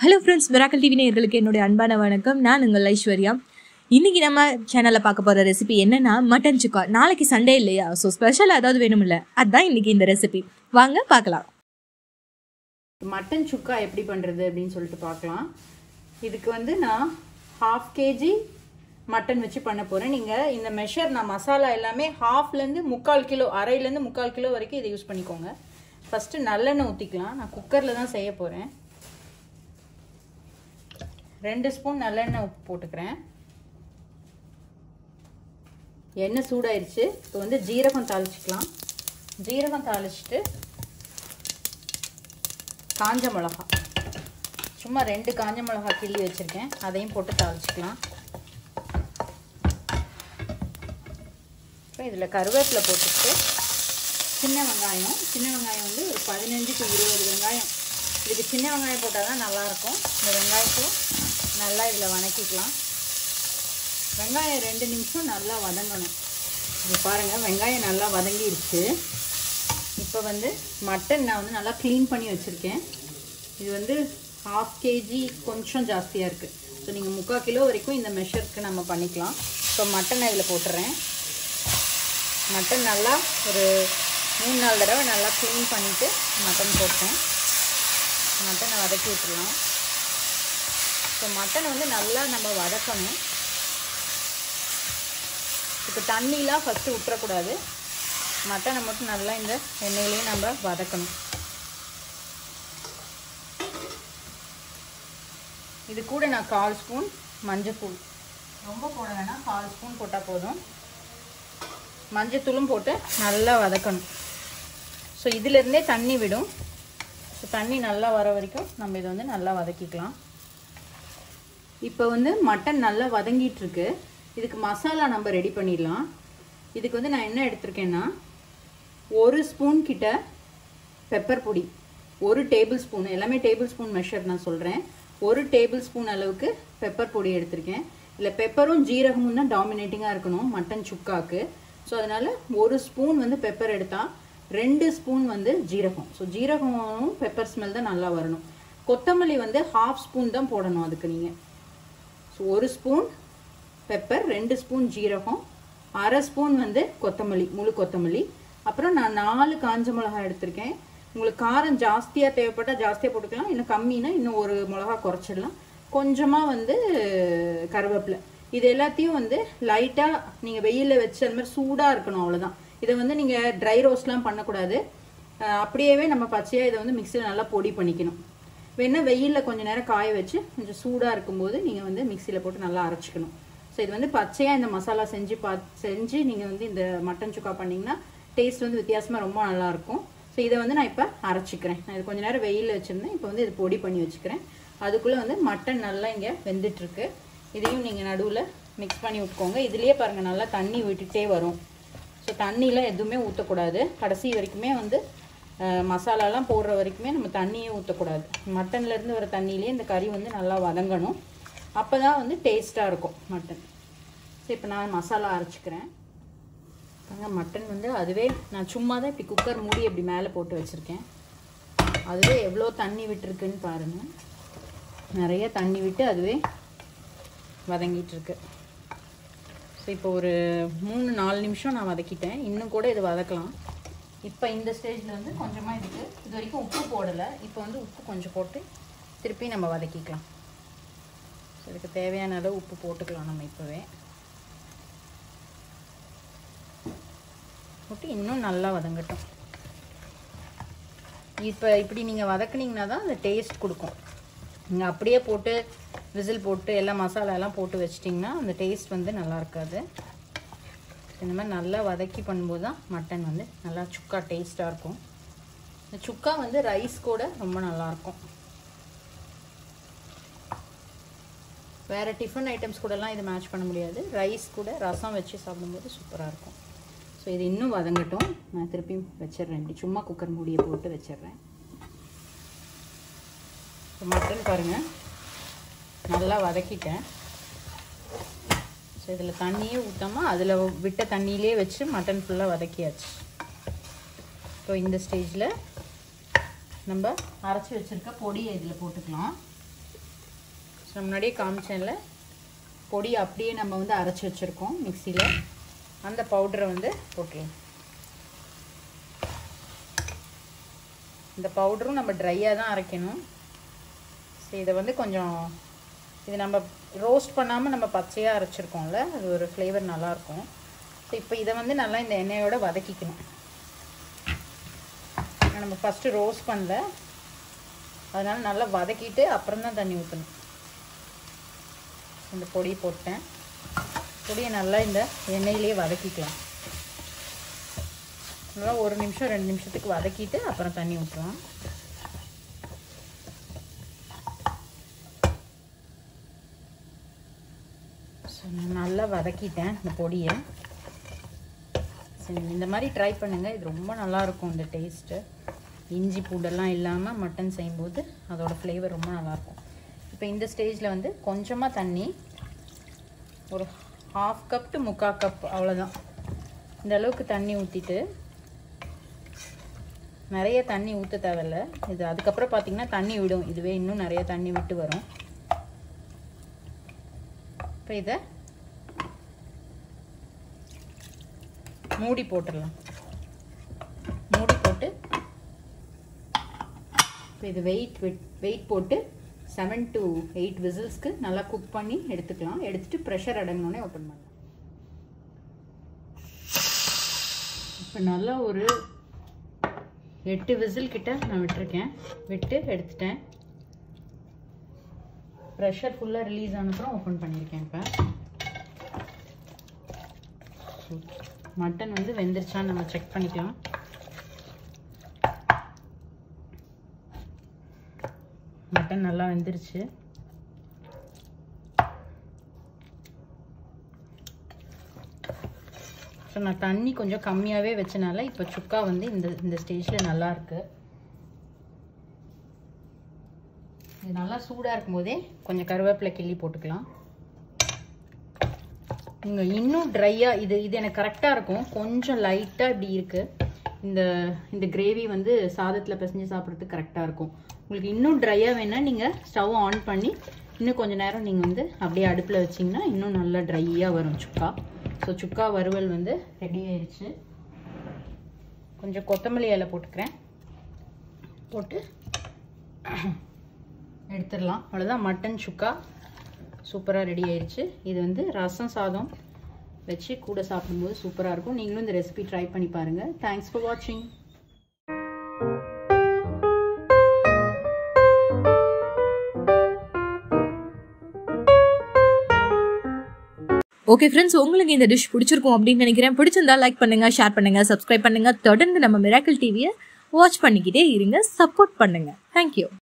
hello friends miracle TV நேயர்களுக்கு என்னுடைய அன்பான வணக்கம் நான் உங்கள் ஐஸ்வர்யா இன்னைக்கு நம்ம சேனலில் பார்க்க போகிற ரெசிபி என்னன்னா மட்டன் சுக்கா நாளைக்கு சண்டே இல்லையா ஸோ ஸ்பெஷல் ஏதாவது வேணுமில்ல அதுதான் இன்னைக்கு இந்த ரெசிபி வாங்க பார்க்கலாம் மட்டன் சுக்கா எப்படி பண்ணுறது அப்படின்னு சொல்லிட்டு பார்க்கலாம் இதுக்கு வந்து நான் ஹாஃப் கேஜி மட்டன் வச்சு பண்ண போகிறேன் நீங்கள் இந்த மெஷர் நான் மசாலா எல்லாமே ஹாஃப்லேருந்து முக்கால் கிலோ அரையிலேருந்து முக்கால் கிலோ வரைக்கும் இதை யூஸ் பண்ணிக்கோங்க ஃபஸ்ட்டு நல்லெண்ணெய் ஊற்றிக்கலாம் நான் குக்கரில் தான் செய்ய போகிறேன் ரெண்டு ஸ்பூன் நல்லெண்ணெய் உப்பு போட்டுக்கிறேன் எண்ணெய் சூடாயிருச்சு இப்போ வந்து ஜீரகம் தாளிச்சிக்கலாம் ஜீரகம் தாளிச்சிட்டு காஞ்ச மிளகா சும்மா ரெண்டு காஞ்ச மிளகா கிள்ளி வச்சுருக்கேன் அதையும் போட்டு தாளிச்சிக்கலாம் அப்புறம் இதில் கருவேப்பிலை போட்டுட்டு சின்ன வெங்காயம் சின்ன வெங்காயம் வந்து ஒரு பதினஞ்சு டு இருபது வெங்காயம் இதுக்கு சின்ன வெங்காயம் போட்டால் தான் நல்லாயிருக்கும் இந்த வெங்காயத்தையும் நல்லா இதில் வணக்கிக்கலாம் வெங்காயம் ரெண்டு நிமிஷம் நல்லா வதங்கணும் இது பாருங்கள் வெங்காயம் நல்லா வதங்கிடுச்சு இப்போ வந்து மட்டன் நான் வந்து நல்லா க்ளீன் பண்ணி வச்சுருக்கேன் இது வந்து ஹாஃப் கேஜி கொஞ்சம் ஜாஸ்தியாக இருக்குது ஸோ நீங்கள் முக்கால் கிலோ வரைக்கும் இந்த மெஷருக்கு நம்ம பண்ணிக்கலாம் ஸோ மட்டன் இதில் போட்டுறேன் மட்டன் நல்லா ஒரு மூணு நாலு தடவை நல்லா க்ளீன் பண்ணிவிட்டு மட்டன் போட்டேன் மட்டனை வதக்கி விட்டுடலாம் ஸோ மட்டன் வந்து நல்லா நம்ம வதக்கணும் இப்போ தண்ணிலாம் ஃபஸ்ட்டு விட்டுறக்கூடாது மட்டனை மட்டும் நல்லா இந்த எண்ணெயிலேயே நம்ம வதக்கணும் இது கூட நான் கால் ஸ்பூன் மஞ்சத்தூள் ரொம்ப போட வேணாம் கால் ஸ்பூன் போட்டால் போதும் மஞ்சத்தூளும் போட்டு நல்லா வதக்கணும் ஸோ இதிலேருந்தே தண்ணி விடும் ஸோ தண்ணி நல்லா வர வரைக்கும் நம்ம இதை வந்து நல்லா வதக்கிக்கலாம் இப்போ வந்து மட்டன் நல்லா வதங்கிட்டுருக்கு இதுக்கு மசாலா நம்ம ரெடி பண்ணிடலாம் இதுக்கு வந்து நான் என்ன எடுத்திருக்கேன்னா ஒரு ஸ்பூன் கிட்ட பெப்பர் பொடி ஒரு டேபிள் ஸ்பூன் எல்லாமே டேபிள் ஸ்பூன் மெஷர் நான் சொல்கிறேன் ஒரு டேபிள் ஸ்பூன் அளவுக்கு பெப்பர் பொடி எடுத்திருக்கேன் இல்லை பெப்பரும் ஜீரகமும் தான் டாமினேட்டிங்காக இருக்கணும் மட்டன் சுக்காக்கு ஸோ அதனால் ஒரு ஸ்பூன் வந்து பெப்பர் எடுத்தால் ரெண்டு ஸ்பூன் வந்து ஜீரகம் ஸோ ஜீரகமும் பெப்பர் ஸ்மெல் தான் நல்லா வரணும் கொத்தமல்லி வந்து ஹாஃப் ஸ்பூன் தான் போடணும் அதுக்கு நீங்கள் ஸோ ஒரு ஸ்பூன் பெப்பர் ரெண்டு ஸ்பூன் ஜீரகம் அரை ஸ்பூன் வந்து கொத்தமல்லி முழு கொத்தமல்லி அப்புறம் நான் நாலு காஞ்ச மிளகாய் எடுத்திருக்கேன் உங்களுக்கு காரம் ஜாஸ்தியாக தேவைப்பட்டால் ஜாஸ்தியாக போட்டுக்கலாம் இன்னும் கம்மினா இன்னும் ஒரு மிளகா குறைச்சிடலாம் கொஞ்சமாக வந்து கருவேப்பிலை இது எல்லாத்தையும் வந்து லைட்டாக நீங்கள் வெயிலில் வச்சு அந்த மாதிரி சூடாக இருக்கணும் அவ்வளோதான் இதை வந்து நீங்கள் ட்ரை ரோஸ்ட்லாம் பண்ணக்கூடாது அப்படியே நம்ம பச்சையாக இதை வந்து மிக்சியில் நல்லா பொடி பண்ணிக்கணும் வேணா வெயிலில் கொஞ்சம் நேரம் காய வச்சு கொஞ்சம் சூடாக இருக்கும்போது நீங்கள் வந்து மிக்சியில் போட்டு நல்லா அரைச்சிக்கணும் ஸோ இது வந்து பச்சையாக இந்த மசாலா செஞ்சு பா செஞ்சு நீங்கள் வந்து இந்த மட்டன் சுக்கா பண்ணிங்கன்னா டேஸ்ட் வந்து வித்தியாசமாக ரொம்ப நல்லாயிருக்கும் ஸோ இதை வந்து நான் இப்போ அரைச்சிக்கிறேன் நான் இது கொஞ்சம் நேரம் வெயிலில் வச்சுருந்தேன் இப்போ வந்து இது பொடி பண்ணி வச்சுக்கிறேன் அதுக்குள்ளே வந்து மட்டன் நல்லா இங்கே வெந்துட்டுருக்கு இதையும் நீங்கள் நடுவில் மிக்ஸ் பண்ணி விட்டுக்கோங்க இதுலேயே பாருங்கள் நல்லா தண்ணி விட்டுட்டே வரும் ஸோ தண்ணிலாம் எதுவுமே ஊற்றக்கூடாது கடைசி வரைக்குமே வந்து மசாலாலாம் போடுற வரைக்குமே நம்ம தண்ணியே ஊற்றக்கூடாது மட்டன்லேருந்து வர தண்ணியிலே இந்த கறி வந்து நல்லா வதங்கணும் அப்போ தான் வந்து டேஸ்ட்டாக இருக்கும் மட்டன் ஸோ இப்போ நான் மசாலா அரைச்சிக்கிறேன் பாருங்க மட்டன் வந்து அதுவே நான் சும்மா தான் இப்படி குக்கர் மூடி இப்படி மேலே போட்டு வச்சுருக்கேன் அதுவே எவ்வளோ தண்ணி விட்டுருக்குன்னு பாருங்கள் நிறைய தண்ணி விட்டு அதுவே வதங்கிட்டுருக்கு ஸோ இப்போ ஒரு மூணு நாலு நிமிஷம் நான் வதக்கிட்டேன் இன்னும் கூட இது வதக்கலாம் இப்போ இந்த ஸ்டேஜில் வந்து கொஞ்சமாக இதுக்கு இது வரைக்கும் உப்பு போடலை இப்போ வந்து உப்பு கொஞ்சம் போட்டு திருப்பி நம்ம வதக்கிக்கலாம் ஸோ இதுக்கு தேவையான அளவு உப்பு போட்டுக்கலாம் நம்ம இப்போவே போட்டு இன்னும் நல்லா வதங்கட்டும் இப்போ இப்படி நீங்கள் வதக்குனீங்கன்னா தான் அந்த டேஸ்ட் கொடுக்கும் நீங்கள் அப்படியே போட்டு விசில் போட்டு எல்லாம் மசாலா எல்லாம் போட்டு வச்சிட்டிங்கன்னா அந்த டேஸ்ட் வந்து நல்லா இருக்காது இந்த மாதிரி நல்லா வதக்கி பண்ணும்போது தான் மட்டன் வந்து நல்லா சுக்கா டேஸ்ட்டாக இருக்கும் இந்த சுக்கா வந்து ரைஸ் கூட ரொம்ப நல்லாயிருக்கும் வேறு டிஃபன் ஐட்டம்ஸ் கூடலாம் இது மேட்ச் பண்ண முடியாது ரைஸ் கூட ரசம் வச்சு சாப்பிடும்போது சூப்பராக இருக்கும் ஸோ இது இன்னும் வதங்கட்டும் நான் திருப்பி வச்சிடுறேன் சும்மா குக்கர் மூடியை போட்டு வச்சிடுறேன் இப்போ மட்டன் பாருங்கள் நல்லா வதக்கிட்டேன் ஸோ இதில் தண்ணியே ஊற்றாமல் அதில் விட்ட தண்ணியிலே வச்சு மட்டன் ஃபுல்லாக வதக்கியாச்சு இப்போ இந்த ஸ்டேஜில் நம்ம அரைச்சி வச்சுருக்க பொடியை இதில் போட்டுக்கலாம் நான் முன்னாடியே காமிச்சேன்ல பொடி அப்படியே நம்ம வந்து அரைச்சி வச்சுருக்கோம் மிக்சியில் அந்த பவுடரை வந்து போட்டுருலாம் இந்த பவுடரும் நம்ம ட்ரையாக தான் அரைக்கணும் ஸோ இதை வந்து கொஞ்சம் இது நம்ம ரோஸ்ட் பண்ணாமல் நம்ம பச்சையாக அரைச்சிருக்கோம்ல அது ஒரு ஃப்ளேவர் நல்லாயிருக்கும் ஸோ இப்போ இதை வந்து நல்லா இந்த எண்ணெயோட வதக்கிக்கணும் நம்ம ஃபஸ்ட்டு ரோஸ்ட் பண்ணல அதனால் நல்லா வதக்கிட்டு அப்புறம் தான் தண்ணி ஊற்றணும் இந்த பொடி போட்டேன் பொடியை நல்லா இந்த எண்ணெயிலேயே வதக்கிக்கலாம் நல்லா ஒரு நிமிஷம் ரெண்டு நிமிஷத்துக்கு வதக்கிட்டு அப்புறம் தண்ணி ஊற்றலாம் ஸோ நான் நல்லா வதக்கிட்டேன் இந்த பொடியை சரி இந்த மாதிரி ட்ரை பண்ணுங்கள் இது ரொம்ப நல்லாயிருக்கும் இந்த டேஸ்ட்டு இஞ்சி பூடெல்லாம் இல்லாமல் மட்டன் செய்யும்போது அதோட ஃப்ளேவர் ரொம்ப நல்லாயிருக்கும் இப்போ இந்த ஸ்டேஜில் வந்து கொஞ்சமாக தண்ணி ஒரு ஹாஃப் கப் டு முக்கால் கப் அவ்வளோதான் இந்த அளவுக்கு தண்ணி ஊற்றிட்டு நிறைய தண்ணி ஊற்ற தேவையில்ல இது அதுக்கப்புறம் பார்த்தீங்கன்னா தண்ணி விடும் இதுவே இன்னும் நிறைய தண்ணி விட்டு வரும் இப்போ இதை மூடி போட்டுடலாம் மூடி போட்டு இப்போ இது வெயிட் வெயிட் போட்டு செவன் டு எயிட் விசில்ஸ்க்கு நல்லா குக் பண்ணி எடுத்துக்கலாம் எடுத்துட்டு ப்ரெஷர் அடங்கினோடனே ஓப்பன் பண்ணலாம் இப்போ நல்லா ஒரு எட்டு விசில் கிட்ட நான் விட்டுருக்கேன் விட்டு எடுத்துட்டேன் ப்ரெஷர் ஃபுல்லாக ரிலீஸ் ஆனப்புறம் ஓப்பன் பண்ணியிருக்கேன் இப்போ மட்டன் வந்து வெந்துருச்சான்னு நம்ம செக் பண்ணிக்கலாம் மட்டன் நல்லா வெந்துருச்சு ஸோ நான் தண்ணி கொஞ்சம் கம்மியாகவே வச்சனால இப்போ சுக்கா வந்து இந்த இந்த ஸ்டேஜில் நல்லா இருக்கு இது நல்லா சூடாக இருக்கும்போதே கொஞ்சம் கருவேப்பிலை கிள்ளி போட்டுக்கலாம் நீங்கள் இன்னும் ட்ரையாக இது இது எனக்கு கரெக்டாக இருக்கும் கொஞ்சம் லைட்டாக இப்படி இருக்குது இந்த இந்த கிரேவி வந்து சாதத்தில் பிசைஞ்சு சாப்பிட்றதுக்கு கரெக்டாக இருக்கும் உங்களுக்கு இன்னும் ட்ரையாக வேணால் நீங்கள் ஸ்டவ் ஆன் பண்ணி இன்னும் கொஞ்சம் நேரம் நீங்கள் வந்து அப்படியே அடுப்பில் வச்சிங்கன்னா இன்னும் நல்லா ட்ரையாக வரும் சுக்கா ஸோ சுக்கா வறுவல் வந்து ரெடி ஆயிடுச்சு கொஞ்சம் கொத்தமல்லி இலை போட்டுக்கிறேன் போட்டு எடுத்துடலாம் அவ்வளோதான் மட்டன் சுக்கா சூப்பராக ரெடி ஆயிடுச்சு இது வந்து ரசம் சாதம் வச்சு கூட சாப்பிடும்போது சூப்பராக இருக்கும் நீங்களும் இந்த ரெசிபி ட்ரை பண்ணி பாருங்கள் தேங்க்ஸ் ஃபார் வாட்சிங் ஓகே ஃப்ரெண்ட்ஸ் உங்களுக்கு இந்த டிஷ் பிடிச்சிருக்கும் அப்படின்னு நினைக்கிறேன் பிடிச்சிருந்தா லைக் பண்ணுங்க ஷேர் பண்ணுங்க சப்ஸ்கிரைப் பண்ணுங்க தொடர்ந்து நம்ம மிராக்கிள் டிவியை வாட்ச் பண்ணிக்கிட்டே இருங்க சப்போர்ட் பண்ணுங்க தேங்க்யூ